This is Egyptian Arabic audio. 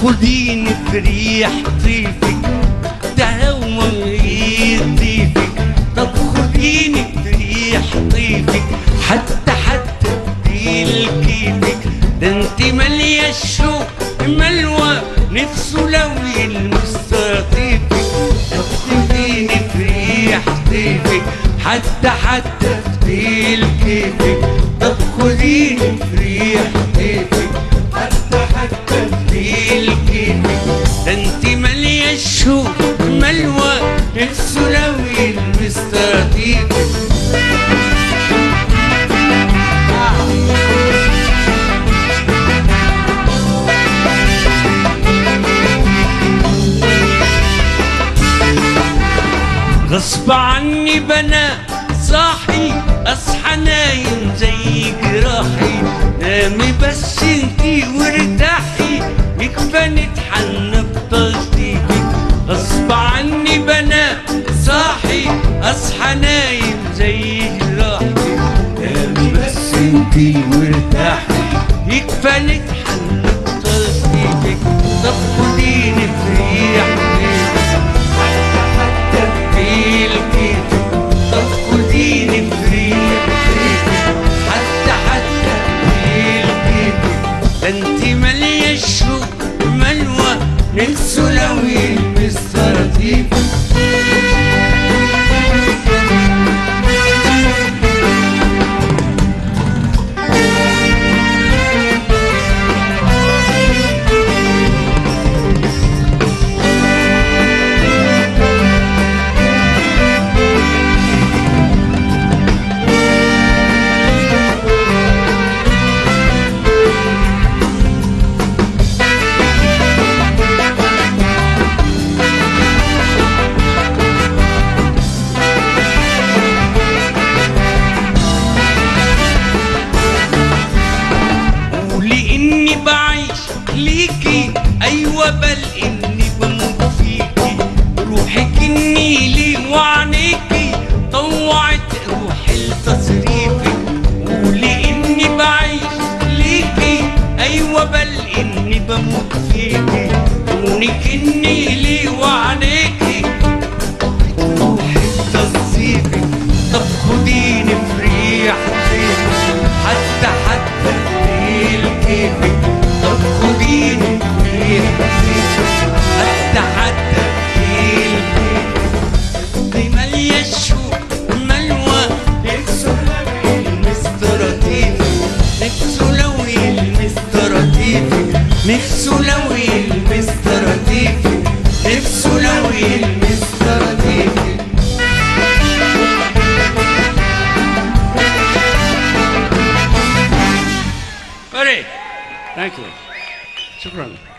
خديني في ريح طيفك ده هو غير طيفك طب خديني في ريح طيفك حتى حتى بديل كيفك ده انت مالية الشوق ملوى نفسه لو يلمس طيفك طب خديني في ريح طيفك حتى حتى بديل كيفك طب خديني في ريح طيفك حتى حتى بديل كيفك ده انت مالية الشوق ملوى نفسه لو يلمس طيفك غصب عني بنا صاحي اصحى نايم زي جراحي نامي بس انتي وارتاحي يكفى نتحنى بتصديقك غصب عني بنا صاحي اصحى نايم زي جراحي نامي بس انتي وارتاحي يكفى نتحنى بتصديقك طب خديني في ريحتك حتى في الكيف طب خديني في ريحتك حتى حتى في الكيف ده انت مالية الشوق ملوى نفسه لو يلمس طراطيفك قولي اني بعيش ليكي ايوه بل اني بموت فيكي روحك النيلي وعينيكي طوعت روحي لتصريفك قولي اني بعيش ليكي ايوه بل اني بموت فيكي كونك النيلي وعينيكي روحي لتصريفك طب خديني في ريحتك حتى حتى الليل كيفك طب خديني في ريحتك حتى حتى الليل كيفك دي مالية الشوق ملوى نفسه لو يلمس طراطيفك نفسه لو يلمس طراطيفك نفسه لو يلمس طراطيفك نفسه لو يلمس طراطيفك Ready? Thank you. شكرا